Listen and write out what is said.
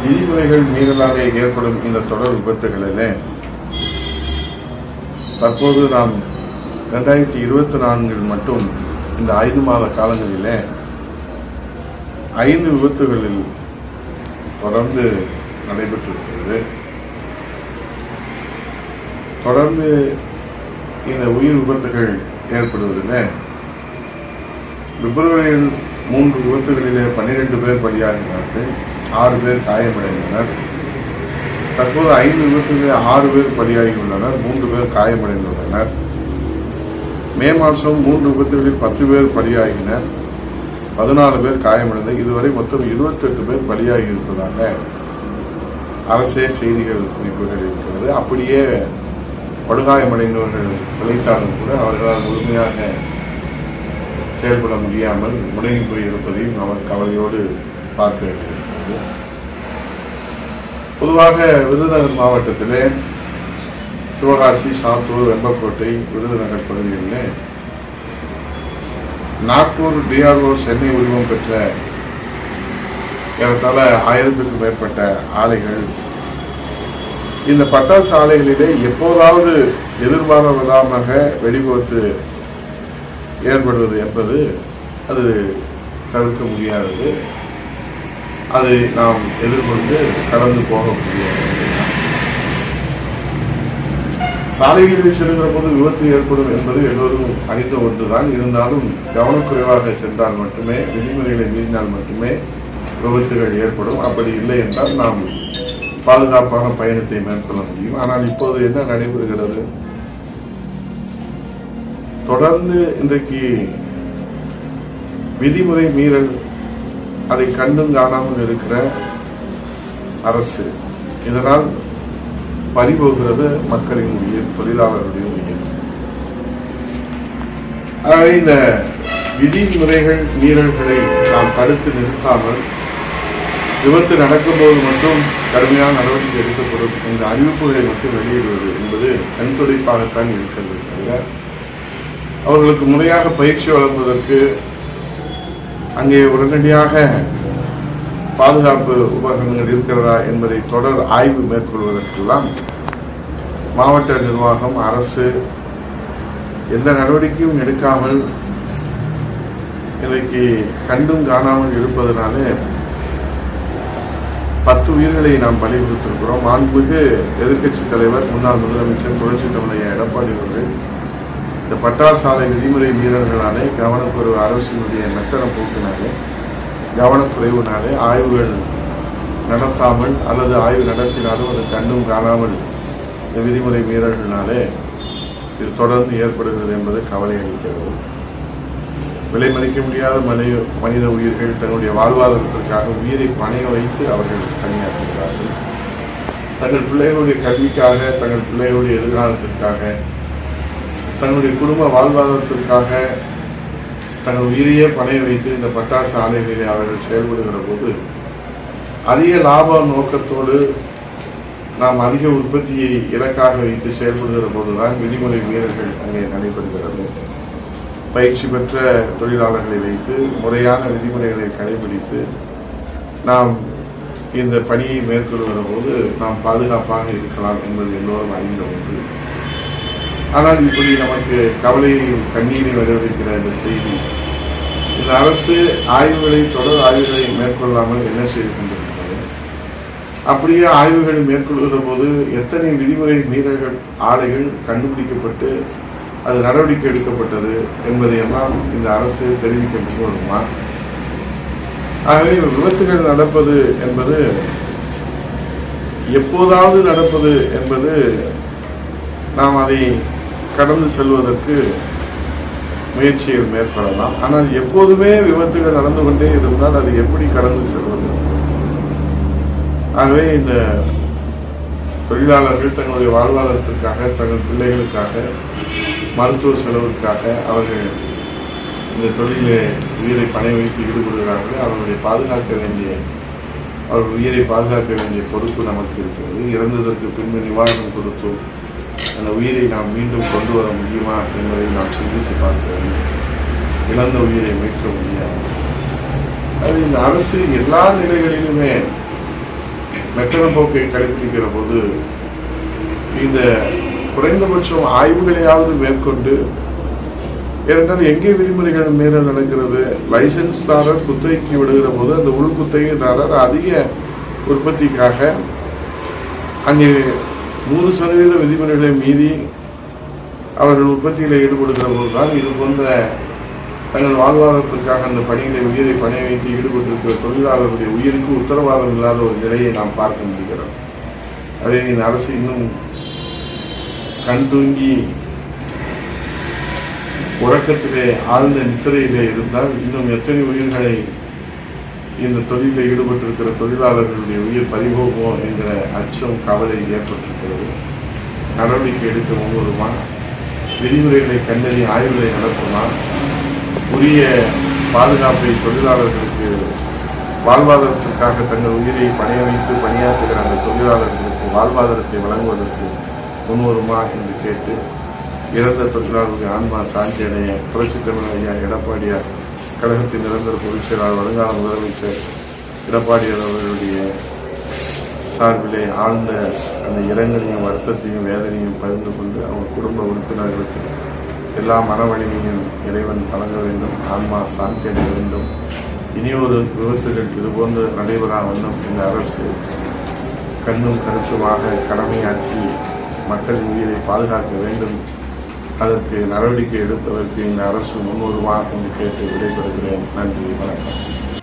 விதிமுறைகள் மீறலாக ஏற்படும் இந்த தொடர் விபத்துகளிலே தற்போது நாம் ரெண்டாயிரத்தி இருபத்தி நான்கில் மட்டும் இந்த ஐந்து மாத காலங்களிலே ஐந்து விபத்துகளில் தொடர்ந்து நடைபெற்றிருக்கிறது தொடர்ந்து இந்த உயிர் விபத்துகள் ஏற்படுவதில் பிப்ரவரியில் மூன்று விபத்துகளிலே பன்னிரண்டு பேர் பலியாகினார்கள் ஆறு பேர் காயமடைந்தனர் தற்போது ஐந்து விபத்துகளில் ஆறு பேர் பலியாகியுள்ளனர் மூன்று பேர் காயமடைந்துள்ளனர் மே மாதம் மூன்று விபத்துகளில் பத்து பேர் பலியாகினர் பதினாலு பேர் காயமடைந்த இதுவரை மொத்தம் இருபத்தெட்டு பேர் பலியாகி இருப்பதாக அரசே செய்திகள் குறிப்புகள் இருக்கிறது அப்படியே படுகாயமடைந்தவர்கள் பிழைத்தாலும் கூட அவர்களால் முழுமையாக செயல்பட முடியாமல் முடங்கி போய் இருப்பதையும் அவர் கவலையோடு பார்க்க வேண்டியிருக்கிறது பொதுவாக விருதுநகர் மாவட்டத்திலே சிவகாசி சாத்தூர் வெம்பக்கோட்டை விருதுநகர் பகுதிகளிலே நாக்பூர் டிஆர்ஓ சென்னை உரிமம் பெற்ற ஏறத்தாழ ஆயிரத்துக்கும் மேற்பட்ட ஆலைகள் இந்த பட்டாசு ஆலைகளிலே எப்போதாவது எதிர்பாராத விதமாக வெடிவிபத்து ஏற்படுவது என்பது அது தவிர்க்க முடியாதது அதை நாம் எதிர்கொண்டு கடந்து போக முடியாது சாலைகளில் செல்கிற போது விபத்து ஏற்படும் என்பது எல்லோரும் அறிந்த ஒன்றுதான் இருந்தாலும் கவனக்குறைவாக சென்றால் மட்டுமே விதிமுறைகளை மீறினால் மட்டுமே விபத்துகள் ஏற்படும் அப்படி இல்லை என்றால் நாம் பாதுகாப்பான பயணத்தை மேற்கொள்ள முடியும் ஆனால் இப்போது என்ன நடைபெறுகிறது தொடர்ந்து இன்றைக்கு விதிமுறை மீறல் அதை கண்டும் காணாமல் இருக்கிற அரசு இதனால் பறிபோகிறது மக்களின் உயிர் தொழிலாளர்களுடைய உயிர் ஆகவே இந்த விதிமுறைகள் மீறல்களை நாம் தடுத்து நிறுத்தாமல் விபத்து நடக்கும்போது மட்டும் கடுமையான நடவடிக்கை எடுக்கப்படும் இந்த அறிவிப்புகளை மட்டும் வெளியிடுவது என்பது கண் துடைப்பாகத்தான் இருக்கிறது தவிர அவர்களுக்கு முறையாக பயிற்சி வழங்குவதற்கு அங்கே உடனடியாக பாதுகாப்பு உபகரணங்கள் இருக்கிறதா என்பதை தொடர் ஆய்வு மேற்கொள்வதற்கெல்லாம் மாவட்ட நிர்வாகம் அரசு எந்த நடவடிக்கையும் எடுக்காமல் இன்றைக்கு கண்டும் காணாமல் இருப்பதனாலே பத்து உயிர்களை நாம் பலி கொடுத்திருக்கிறோம் மாண்புமிகு எதிர்க்கட்சித் தலைவர் முன்னாள் முதலமைச்சர் புரட்சி தமிழைய எடப்பாடி அவர்கள் இந்த பட்டாசு ஆலை விதிமுறை மீறல்களாலே கவனக்குறைவு அரசினுடைய மெத்தன போக்கினாலே கவனக்குறைவினாலே ஆய்வுகள் நடத்தாமல் அல்லது ஆய்வு நடத்தினாலும் அது கண்டும் காணாமல் இந்த விதிமுறை மீறல்களினாலே இது தொடர்ந்து ஏற்படுகிறது என்பது கவலை அளிக்கிறது விலை மதிக்க முடியாத மனித மனித உயிர்கள் தன்னுடைய வாழ்வாதாரத்திற்காக உயிரை பணைய வைத்து அவர்கள் பணியாற்றுகிறார்கள் தங்கள் பிள்ளைகளுடைய கல்விக்காக தங்கள் பிள்ளைகளுடைய எதிர்காலத்திற்காக தன்னுடைய குடும்ப வாழ்வாதாரத்திற்காக தங்கள் உயிரையே பணைய வைத்து இந்த பட்டாசு ஆலைகளிலே அவர்கள் செயல்படுகிற போது அதிக லாப நோக்கத்தோடு நாம் அதிக உற்பத்தியை இலக்காக வைத்து செயல்படுகிற போதுதான் விதிமுறை மீறல்கள் அங்கே நடைபெறுகிறது பயிற்சி பெற்ற தொழிலாளர்களை வைத்து முறையான விதிமுறைகளை கடைபிடித்து நாம் இந்த பணியை மேற்கொள்கிற போது நாம் பாதுகாப்பாக இருக்கலாம் என்பது எல்லோரும் அறிந்த ஒன்று ஆனால் இப்படி நமக்கு கவலையையும் கண்ணீரை வரவேற்கிற இந்த செய்தி இந்த அரசு ஆய்வுகளை தொடர் ஆய்வுகளை மேற்கொள்ளாமல் என்ன செய்து கொண்டிருக்கிறது அப்படியே ஆய்வுகளை மேற்கொள்கிற போது எத்தனை விதிமுறை மீறல்கள் ஆலைகள் கண்டுபிடிக்கப்பட்டு அது நடவடிக்கை எடுக்கப்பட்டது என்பதையெல்லாம் இந்த அரசு தெரிவிக்க முன்வருமா ஆகவே விபத்துகள் நடப்பது என்பது எப்போதாவது நடப்பது என்பது நாம் அதை கடந்து செல்வதற்கு முயற்சிகள் மேற்கொள்ளலாம் ஆனால் எப்போதுமே விபத்துகள் நடந்து கொண்டே இருந்தால் அது எப்படி கடந்து செல்வது ஆகவே இந்த தொழிலாளர்கள் தங்களுடைய வாழ்வாதாரத்திற்காக தங்கள் பிள்ளைகளுக்காக மருத்துவ செலவுக்காக அவர்கள் இந்த தொழிலை உயிரை பணை வைத்து ஈடுபடுகிறார்கள் அவர்களை பாதுகாக்க வேண்டிய அவர்கள் உயிரை பாதுகாக்க வேண்டிய பொறுப்பு நமக்கு இருக்கிறது இறந்ததற்கு பின்பு நிவாரணம் கொடுத்து அந்த உயிரை நாம் மீண்டும் கொண்டு வர முடியுமா என்பதை நாம் சிந்தித்து பார்க்க வேண்டும் இழந்த உயிரை மீட்க முடியாது அது இந்த அரசு எல்லா நிலைகளிலுமே மெத்தன போக்கை கடைபிடிக்கிற போது இந்த குறைந்தபட்சம் ஆய்வுகளையாவது மேற்கொண்டு ஏனென்றால் எங்கே விதிமுறைகள் மீறல் நடக்கிறது லைசன்ஸ் தாரர் குத்தகைக்கு விடுகிற போது அந்த உள் குத்தகைதாரர் அதிக உற்பத்திக்காக அங்கே நூறு சதவீத விதிமுறைகளை மீறி அவர்கள் உற்பத்தியில் ஈடுபடுகிற போதுதான் இது போன்ற தங்கள் வாழ்வாதாரத்திற்காக அந்த பணிகளை உயிரை பணிய வைத்து ஈடுபட்டிருக்கிற தொழிலாளர்களுடைய உயிருக்கு உத்தரவாதம் இல்லாத ஒரு நிலையை நாம் பார்க்க முடிகிறோம் அதை இந்த அரசு இன்னும் கண் தூங்கி உறக்கத்திலே ஆழ்ந்த நித்திரையிலே இருந்தால் இன்னும் எத்தனை உயிர்களை இந்த தொழிலில் ஈடுபட்டிருக்கிற தொழிலாளர்களுடைய உயிர் பறிபோகுமோ என்கிற அச்சம் கவலை ஏற்பட்டிருக்கிறது நடவடிக்கை எடுக்க முன்வருமா விதிமுறைகளை கண்டறி ஆய்வுகளை நடத்துமா உரிய பாதுகாப்பை தொழிலாளர்களுக்கு வாழ்வாதாரத்திற்காக தங்கள் உயிரை பணைய வைத்து பணியாற்றுகிற அந்த தொழிலாளர்களுக்கு வாழ்வாதாரத்தை வழங்குவதற்கு முன்வருமா என்று கேட்டு இறந்த தொழிலாளர்களுடைய ஆன்மா சாந்தி அடைய புரட்சித் தமிழர் ஐயா எடப்பாடியார் கழகத்தின் நிரந்தர பொதுச் செயலாளர் வருங்கால முதலமைச்சர் எடப்பாடியார் அவர்களுடைய சார்பிலே ஆழ்ந்த அந்த இரங்கலையும் வருத்தத்தையும் வேதனையும் பகிர்ந்து கொண்டு அவங்க குடும்ப உறுப்பினர்களுக்கு எல்லா மன வலிமையும் இறைவன் வழங்க வேண்டும் ஆன்மா சாந்தி அடைய வேண்டும் இனியொரு விபத்துகள் இதுபோன்று நடைபெறா வண்ணம் இந்த அரசு கண்ணும் கருத்துமாக கடமையாற்றி மக்களின் உயிரை பாதுகாக்க வேண்டும் அதற்கு நடவடிக்கை எடுப்பதற்கு இந்த அரசு முன்வருமா என்று கேட்டு விடைபெறுகிறேன் நன்றி வணக்கம்